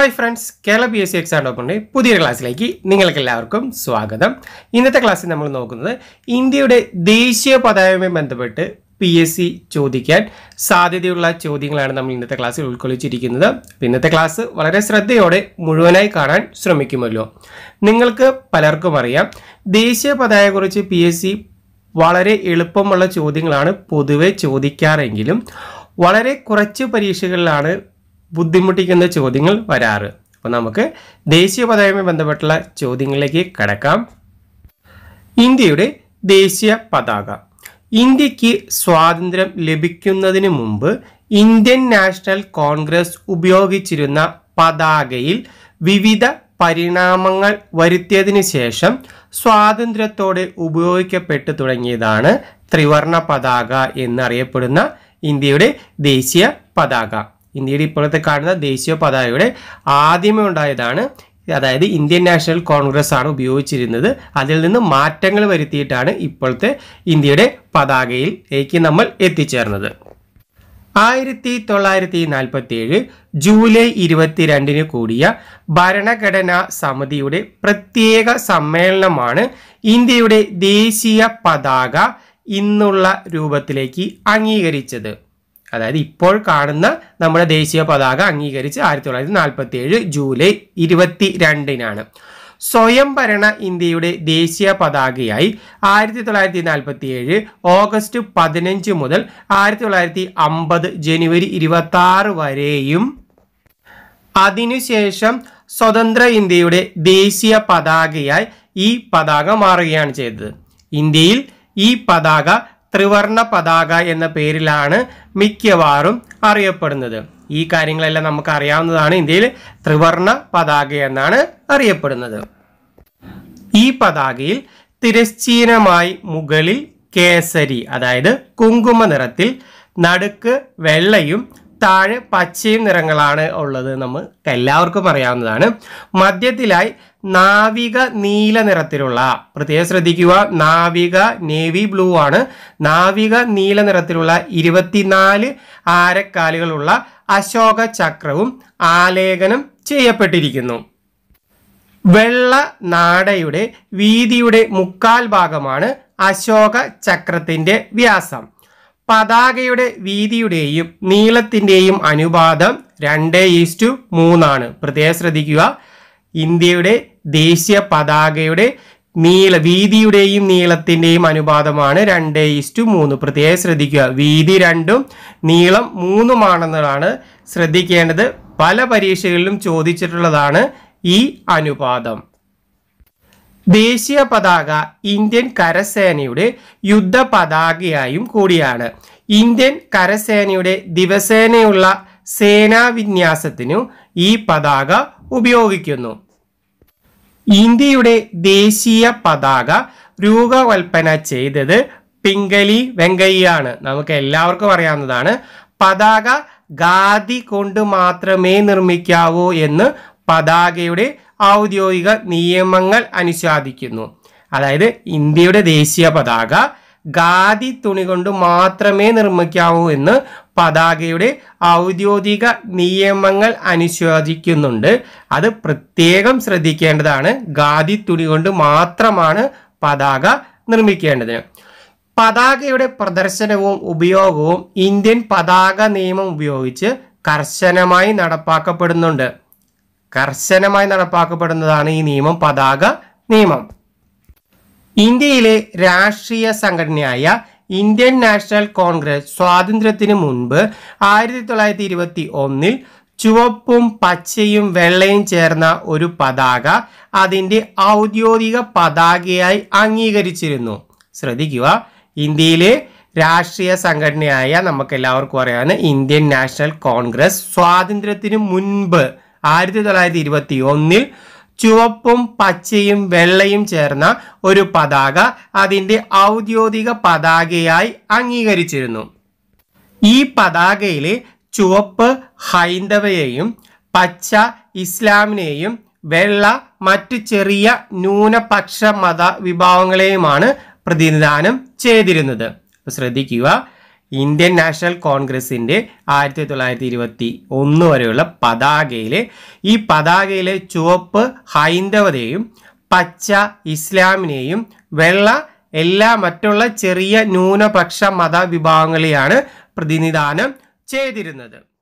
hi friends Kerala P S C exam ടോപ്പറിൻ്റെ പുതിയൊരു ക്ലാസ്സിലേക്ക് നിങ്ങൾക്ക് എല്ലാവർക്കും സ്വാഗതം ഇന്നത്തെ ക്ലാസ്സിൽ നമ്മൾ നോക്കുന്നത് ഇന്ത്യയുടെ ദേശീയ പതാകയുമായി ബന്ധപ്പെട്ട് പി എസ് സി ചോദിക്കാൻ സാധ്യതയുള്ള ചോദ്യങ്ങളാണ് നമ്മൾ ഇന്നത്തെ ക്ലാസ്സിൽ ഉൾക്കൊള്ളിച്ചിരിക്കുന്നത് അപ്പോൾ ഇന്നത്തെ ക്ലാസ് വളരെ ശ്രദ്ധയോടെ മുഴുവനായി കാണാൻ ശ്രമിക്കുമല്ലോ നിങ്ങൾക്ക് പലർക്കും അറിയാം ദേശീയ പതാകയെക്കുറിച്ച് പി എസ് സി വളരെ എളുപ്പമുള്ള ചോദ്യങ്ങളാണ് പൊതുവെ ചോദിക്കാറെങ്കിലും വളരെ കുറച്ച് പരീക്ഷകളിലാണ് ബുദ്ധിമുട്ടിക്കുന്ന ചോദ്യങ്ങൾ വരാറ് അപ്പോൾ നമുക്ക് ദേശീയ പതാകയുമായി ബന്ധപ്പെട്ടുള്ള ചോദ്യങ്ങളിലേക്ക് കടക്കാം ഇന്ത്യയുടെ ദേശീയ പതാക ഇന്ത്യക്ക് സ്വാതന്ത്ര്യം ലഭിക്കുന്നതിന് മുമ്പ് ഇന്ത്യൻ നാഷണൽ കോൺഗ്രസ് ഉപയോഗിച്ചിരുന്ന പതാകയിൽ വിവിധ പരിണാമങ്ങൾ വരുത്തിയതിനു ശേഷം സ്വാതന്ത്ര്യത്തോടെ ഉപയോഗിക്കപ്പെട്ടു തുടങ്ങിയതാണ് ത്രിവർണ പതാക എന്നറിയപ്പെടുന്ന ഇന്ത്യയുടെ ദേശീയ പതാക ഇന്ത്യയുടെ ഇപ്പോഴത്തെ കാണുന്ന ദേശീയ പതാകയുടെ ആദ്യമേ ഉണ്ടായതാണ് അതായത് ഇന്ത്യൻ നാഷണൽ കോൺഗ്രസ് ആണ് ഉപയോഗിച്ചിരുന്നത് അതിൽ നിന്ന് മാറ്റങ്ങൾ വരുത്തിയിട്ടാണ് ഇപ്പോഴത്തെ ഇന്ത്യയുടെ പതാകയിലേക്ക് നമ്മൾ എത്തിച്ചേർന്നത് ആയിരത്തി തൊള്ളായിരത്തി നാൽപ്പത്തി ഏഴ് ജൂലൈ ഇരുപത്തിരണ്ടിന് കൂടിയ ഭരണഘടനാ സമിതിയുടെ പ്രത്യേക സമ്മേളനമാണ് ഇന്ത്യയുടെ ദേശീയ പതാക ഇന്നുള്ള രൂപത്തിലേക്ക് അംഗീകരിച്ചത് അതായത് ഇപ്പോൾ കാണുന്ന നമ്മുടെ ദേശീയ പതാക അംഗീകരിച്ച് ആയിരത്തി തൊള്ളായിരത്തി നാൽപ്പത്തി ഏഴ് ജൂലൈ ഇരുപത്തി രണ്ടിനാണ് സ്വയംഭരണ ഇന്ത്യയുടെ ദേശീയ പതാകയായി ആയിരത്തി തൊള്ളായിരത്തി നാൽപ്പത്തി ഏഴ് ഓഗസ്റ്റ് പതിനഞ്ച് മുതൽ ആയിരത്തി തൊള്ളായിരത്തി അമ്പത് ജനുവരി ഇരുപത്തി ആറ് വരെയും അതിനുശേഷം സ്വതന്ത്ര ഇന്ത്യയുടെ ദേശീയ പതാകയായി ഈ പതാക മാറുകയാണ് ചെയ്തത് ഇന്ത്യയിൽ ഈ പതാക ത്രിവർണ പതാക എന്ന പേരിലാണ് മിക്കവാറും അറിയപ്പെടുന്നത് ഈ കാര്യങ്ങളെല്ലാം നമുക്ക് അറിയാവുന്നതാണ് ഇന്ത്യയിൽ ത്രിവർണ പതാക എന്നാണ് അറിയപ്പെടുന്നത് ഈ പതാകയിൽ തിരശ്ചീനമായി മുകളിൽ കേസരി അതായത് കുങ്കുമ നിറത്തിൽ നടുക്ക് വെള്ളയും താഴെ പച്ചയും നിറങ്ങളാണ് ഉള്ളത് നമുക്ക് എല്ലാവർക്കും അറിയാവുന്നതാണ് മധ്യത്തിലായി നാവിക നീല നിറത്തിലുള്ള പ്രത്യേകം ശ്രദ്ധിക്കുക നാവിക നേവി ബ്ലൂ ആണ് നാവിക നീല നിറത്തിലുള്ള ഇരുപത്തിനാല് ആരക്കാലുകളുള്ള അശോക ചക്രവും ആലേഖനം ചെയ്യപ്പെട്ടിരിക്കുന്നു വെള്ള നാടയുടെ വീതിയുടെ മുക്കാൽ ഭാഗമാണ് അശോക ചക്രത്തിന്റെ വ്യാസം പതാകയുടെ വീതിയുടെയും നീളത്തിന്റെയും അനുപാതം രണ്ട് ഈസ്റ്റു മൂന്നാണ് പ്രത്യേകം ശ്രദ്ധിക്കുക ഇന്ത്യയുടെ ദേശീയ പതാകയുടെ നീള വീതിയുടെയും നീളത്തിന്റെയും അനുപാതമാണ് രണ്ട് ഈസ്റ്റു മൂന്ന് പ്രത്യേകം ശ്രദ്ധിക്കുക വീതി രണ്ടും നീളം മൂന്നുമാണെന്നതാണ് ശ്രദ്ധിക്കേണ്ടത് പല പരീക്ഷകളിലും ചോദിച്ചിട്ടുള്ളതാണ് ഈ അനുപാതം ദേശീയ പതാക ഇന്ത്യൻ കരസേനയുടെ യുദ്ധ പതാകയായും കൂടിയാണ് ഇന്ത്യൻ കരസേനയുടെ ദിവസേനയുള്ള സേനാവിന്യാസത്തിനു ഈ പതാക ഉപയോഗിക്കുന്നു ഇന്ത്യയുടെ ദേശീയ പതാക രൂപകൽപ്പന ചെയ്തത് പിംഗലി വെങ്കയ്യാണ് നമുക്ക് എല്ലാവർക്കും അറിയാവുന്നതാണ് പതാക ഖാദി കൊണ്ട് മാത്രമേ നിർമ്മിക്കാവൂ എന്ന് പതാകയുടെ ഔദ്യോഗിക നിയമങ്ങൾ അനുശാദിക്കുന്നു അതായത് ഇന്ത്യയുടെ ദേശീയ പതാക ഖാദി തുണി കൊണ്ട് മാത്രമേ നിർമ്മിക്കാവൂ എന്ന് പതാകയുടെ ഔദ്യോഗിക നിയമങ്ങൾ അനുശോചിക്കുന്നുണ്ട് അത് പ്രത്യേകം ശ്രദ്ധിക്കേണ്ടതാണ് ഖാദി തുണി കൊണ്ട് മാത്രമാണ് പതാക നിർമ്മിക്കേണ്ടത് പതാകയുടെ പ്രദർശനവും ഉപയോഗവും ഇന്ത്യൻ പതാക നിയമം ഉപയോഗിച്ച് കർശനമായി നടപ്പാക്കപ്പെടുന്നുണ്ട് കർശനമായി നടപ്പാക്കപ്പെടുന്നതാണ് ഈ നിയമം പതാക നിയമം ഇന്ത്യയിലെ രാഷ്ട്രീയ സംഘടനയായ ഇന്ത്യൻ നാഷണൽ കോൺഗ്രസ് സ്വാതന്ത്ര്യത്തിന് മുൻപ് ആയിരത്തി തൊള്ളായിരത്തി ഇരുപത്തി ഒന്നിൽ ചുവപ്പും പച്ചയും വെള്ളയും ചേർന്ന ഒരു പതാക അതിൻ്റെ ഔദ്യോഗിക പതാകയായി അംഗീകരിച്ചിരുന്നു ശ്രദ്ധിക്കുക ഇന്ത്യയിലെ രാഷ്ട്രീയ സംഘടനയായ നമുക്ക് എല്ലാവർക്കും അറിയാവുന്ന ഇന്ത്യൻ നാഷണൽ കോൺഗ്രസ് സ്വാതന്ത്ര്യത്തിന് മുൻപ് ആയിരത്തി തൊള്ളായിരത്തി ഇരുപത്തി ഒന്നിൽ ചുവപ്പും പച്ചയും വെള്ളയും ചേർന്ന ഒരു പതാക അതിൻ്റെ ഔദ്യോഗിക പതാകയായി അംഗീകരിച്ചിരുന്നു ഈ പതാകയിലെ ചുവപ്പ് ഹൈന്ദവയെയും പച്ച ഇസ്ലാമിനെയും വെള്ള മറ്റു ചെറിയ ന്യൂനപക്ഷ മത വിഭാഗങ്ങളെയുമാണ് പ്രതിനിധാനം ചെയ്തിരുന്നത് ശ്രദ്ധിക്കുക ഇന്ത്യൻ നാഷണൽ കോൺഗ്രസിൻ്റെ ആയിരത്തി തൊള്ളായിരത്തി ഇരുപത്തി ഒന്ന് വരെയുള്ള പതാകയിൽ ഈ പതാകയിലെ ചുവപ്പ് ഹൈന്ദവതയും പച്ച ഇസ്ലാമിനെയും വെള്ള എല്ലാ മറ്റുള്ള ചെറിയ ന്യൂനപക്ഷ മതവിഭാഗങ്ങളെയാണ് പ്രതിനിധാനം ചെയ്തിരുന്നത്